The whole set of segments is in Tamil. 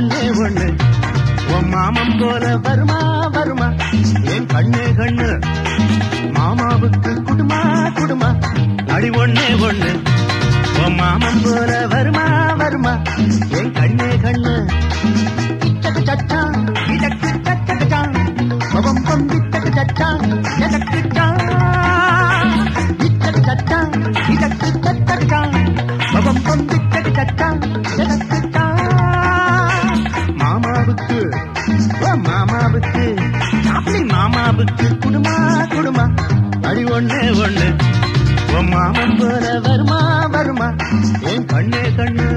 ஒண்ணே ஒண்ணு உன் மாமன் போல வருமா வருமா என் கண்ணே கண்ணு மாமாவுக்கு குடுமா குடுமா அடி ஒண்ணே ஒண்ணு உன் மாமன் போல வருமா வருமா என் கண்ணே கண்ணு இச்சக்கு சச்சா இதற்கு சச்சக்கச்சா பவம் பம் இச்சக்கு சச்சா எதற்கு சா இச்சக்கு சச்சா இதற்கு சச்சக்கச்சா பவம் பம் இச்சக்கு சச்சா எதற்கு சா மாமாவுக்கு ஓ மாமாவுக்கு அப்படி மாமாவுக்கு குடுமா குடுமா அடி ஒண்ணே ஒண்ணு உன் மாமன் போல வருமா வருமா என் கண்ணே கண்ணு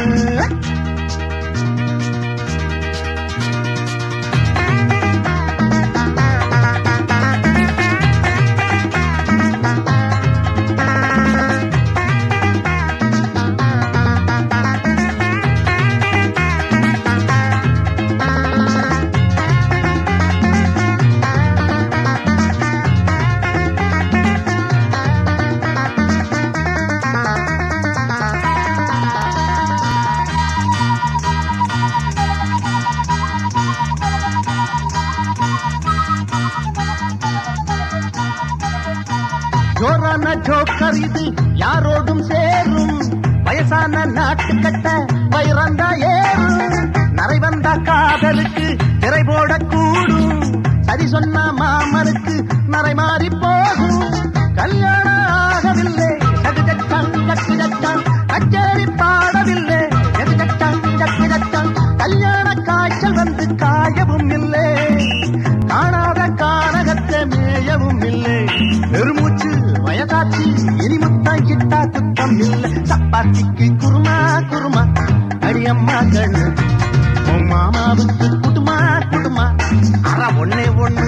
ஜோரான ஜோக்கர் இது யாரோடும் சேரும் வயசான நாட்டு கட்ட வைரந்தா ஏறும் நரை வந்த காதலுக்கு திரை போடக்கூடும் சரி சொன்ன மாமனுக்கு நரை மாறி போகும் கல்யாணம் ஆகவில்லை சகுஜட்டான் சக்குஜட்டான் கச்சேரி பாடவில்லை எதுஜட்டான் சக்குஜட்டான் கல்யாண காய்ச்சல் வந்து காயவும் இல்லை காணாத கானகத்தை மேயவும் இல்லை பெருமூச்சு வயதாச்சு இனி முத்தம் கிட்டா குத்தம் இல்லை சப்பாத்திக்கு குருமா குருமா அடியம்மா கண்ணு உன் மாமாவுக்கு குடுமா குடுமா அற ஒண்ணே ஒண்ணு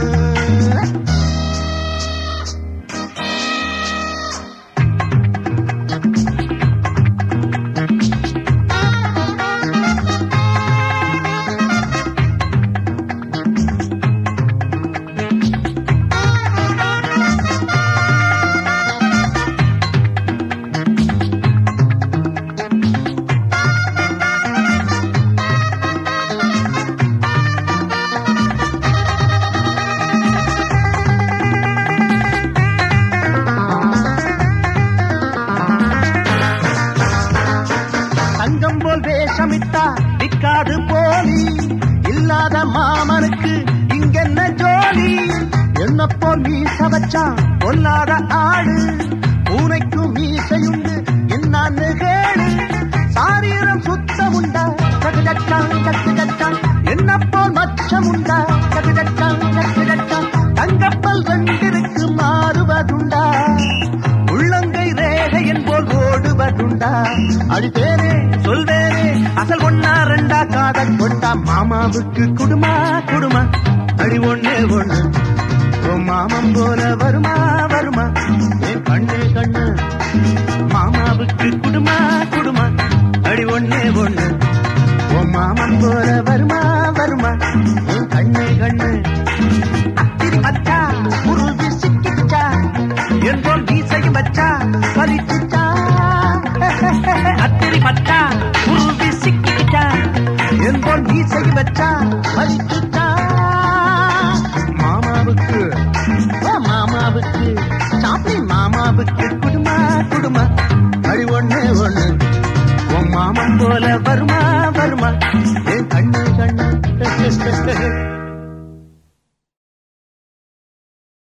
தங்கம் போல் வேஷமிட்டா நிக்காது போலி இல்லாத மாமனுக்கு இங்கென்ன ஜோலி என்ன போல் மீச வச்சான் பொல்லாத ஆடு பூனைக்கும் மீசையுண்டு என்னான்னு கேளு சாரீரம் சுத்தமுண்டா சகுஜட்டான் சக்குஜட்டான் என்ன போல் மச்சமுண்டா சகுஜட்டான் சக்குஜட்டான் தங்கப்பல் ரெண்டிற்கு மாறுவதுண்டா உள்ளங்கை ரேகை என்போல் ஓடுவதுண்டா அடித்தேனே சொல்வேனே அசல் ஒன்னா ரெண்டா காதல் கொண்டா மாமாவுக்கு குடுமா குடுமா அடி ஒண்ணே ஒண்ணு உன் மாமன் போல வருமா வருமா என் கண்ணே கண்ணு மாமாவுக்கு குடுமா குடுமா அடி ஒண்ணே ஒண்ணு உன் மாமன் போல வருமா வருமா என் கண்ணே கண்ணு அத்திரி பச்சா உருவி சிக்கிச்சா என்போல் வீசையும் வச்சா பலிச்சுச்சா அத்திரி பச்சா உருவி சிக்கிச்சா என்போல் வீசையும் வச்சா பலிச்சுச்சா மாமாவுக்கு ஓ மாமாவுக்கு சாப்பிடி மாமாவுக்கு குடுமா குடுமா அடி ஒண்ணு ஒண்ணு உன் மாமன் போல வருமா வருமா என் கண்ணு கண்ணு